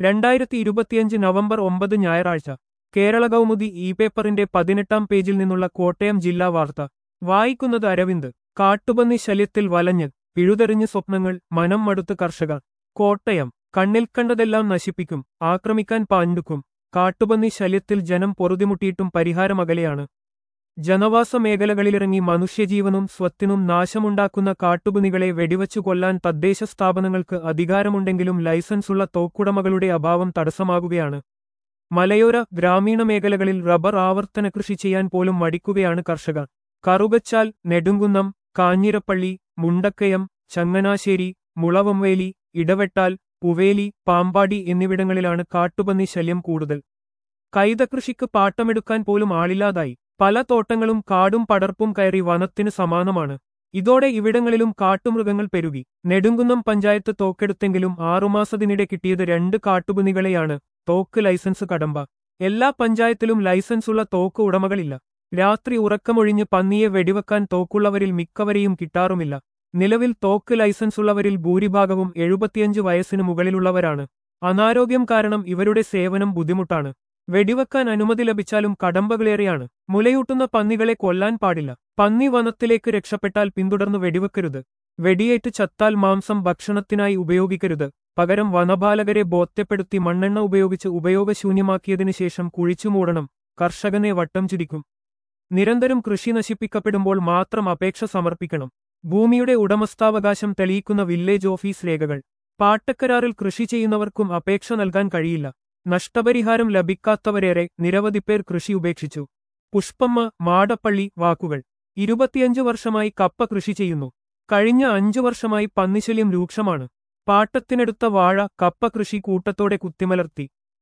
രണ്ടായിരത്തി ഇരുപത്തിയഞ്ച് നവംബർ ഒമ്പത് ഞായറാഴ്ച കേരള കൗമുദി ഇ പേപ്പറിന്റെ പതിനെട്ടാം പേജിൽ നിന്നുള്ള കോട്ടയം ജില്ലാ വാർത്ത വായിക്കുന്നത് അരവിന്ദ് കാട്ടുപന്നി ശല്യത്തിൽ വലഞ്ഞ് പിഴുതെറിഞ്ഞ് സ്വപ്നങ്ങൾ മനം മടുത്ത് കർഷകർ കോട്ടയം കണ്ണിൽ കണ്ടതെല്ലാം നശിപ്പിക്കും ആക്രമിക്കാൻ പാഞ്ഞുക്കും കാട്ടുപന്നി ശല്യത്തിൽ ജനം പൊറുതിമുട്ടിയിട്ടും പരിഹാരമകലെയാണ് ജനവാസ മേഖലകളിലിറങ്ങി മനുഷ്യജീവനും സ്വത്തിനും നാശമുണ്ടാക്കുന്ന കാട്ടുപന്നികളെ വെടിവച്ചു കൊല്ലാൻ തദ്ദേശ സ്ഥാപനങ്ങൾക്ക് അധികാരമുണ്ടെങ്കിലും ലൈസൻസുള്ള തോക്കുടമകളുടെ അഭാവം തടസ്സമാകുകയാണ് മലയോര ഗ്രാമീണ മേഖലകളിൽ റബ്ബർ ആവർത്തന കൃഷി ചെയ്യാൻ പോലും മടിക്കുകയാണ് കർഷകർ കറുകച്ചാൽ നെടുങ്കുന്നം കാഞ്ഞിരപ്പള്ളി മുണ്ടക്കയം ചങ്ങനാശ്ശേരി മുളവംവേലി ഇടവെട്ടാൽ പുവേലി പാമ്പാടി എന്നിവിടങ്ങളിലാണ് കാട്ടുപന്നി ശല്യം കൂടുതൽ കൈതകൃഷിക്ക് പാട്ടമെടുക്കാൻ പോലും ആളില്ലാതായി പല തോട്ടങ്ങളും കാടും പടർപ്പും കയറി വനത്തിന് സമാനമാണ് ഇതോടെ ഇവിടങ്ങളിലും കാട്ടുമൃഗങ്ങൾ പെരുകി നെടുങ്കുന്നം പഞ്ചായത്ത് തോക്കെടുത്തെങ്കിലും ആറുമാസത്തിനിടെ കിട്ടിയത് രണ്ട് കാട്ടുപന്നികളെയാണ് തോക്ക് ലൈസൻസ് കടമ്പ എല്ലാ പഞ്ചായത്തിലും ലൈസൻസുള്ള തോക്ക് ഉടമകളില്ല രാത്രി ഉറക്കമൊഴിഞ്ഞ് പന്നിയെ വെടിവെക്കാൻ തോക്കുള്ളവരിൽ മിക്കവരെയും കിട്ടാറുമില്ല നിലവിൽ തോക്ക് ലൈസൻസുള്ളവരിൽ ഭൂരിഭാഗവും എഴുപത്തിയഞ്ച് വയസ്സിന് മുകളിലുള്ളവരാണ് അനാരോഗ്യം കാരണം ഇവരുടെ സേവനം ബുദ്ധിമുട്ടാണ് വെടിവെക്കാൻ അനുമതി ലഭിച്ചാലും കടമ്പകളേറെയാണ് മുലയൂട്ടുന്ന പന്നികളെ കൊല്ലാൻ പാടില്ല പന്നി വനത്തിലേക്ക് രക്ഷപ്പെട്ടാൽ പിന്തുടർന്ന് വെടിവെക്കരുത് വെടിയേറ്റ് ചത്താൽ മാംസം ഭക്ഷണത്തിനായി ഉപയോഗിക്കരുത് പകരം വനപാലകരെ ബോധ്യപ്പെടുത്തി മണ്ണെണ്ണ ഉപയോഗിച്ച് ഉപയോഗശൂന്യമാക്കിയതിനു ശേഷം കുഴിച്ചുമൂടണം കർഷകനെ വട്ടം ചുരിക്കും നിരന്തരം കൃഷി നശിപ്പിക്കപ്പെടുമ്പോൾ മാത്രം അപേക്ഷ സമർപ്പിക്കണം ഭൂമിയുടെ ഉടമസ്ഥാവകാശം തെളിയിക്കുന്ന വില്ലേജ് ഓഫീസ് രേഖകൾ പാട്ടക്കരാറിൽ കൃഷി ചെയ്യുന്നവർക്കും അപേക്ഷ നൽകാൻ കഴിയില്ല നഷ്ടപരിഹാരം ലഭിക്കാത്തവരേറെ നിരവധി പേർ കൃഷി ഉപേക്ഷിച്ചു പുഷ്പമ്മ മാടപ്പള്ളി വാക്കുകൾ ഇരുപത്തിയഞ്ചു വർഷമായി കപ്പ കൃഷി ചെയ്യുന്നു കഴിഞ്ഞ അഞ്ചു വർഷമായി പന്നിശല്യം രൂക്ഷമാണ് പാട്ടത്തിനെടുത്ത വാഴ കപ്പ കൃഷി കൂട്ടത്തോടെ കുത്തിമലർത്തി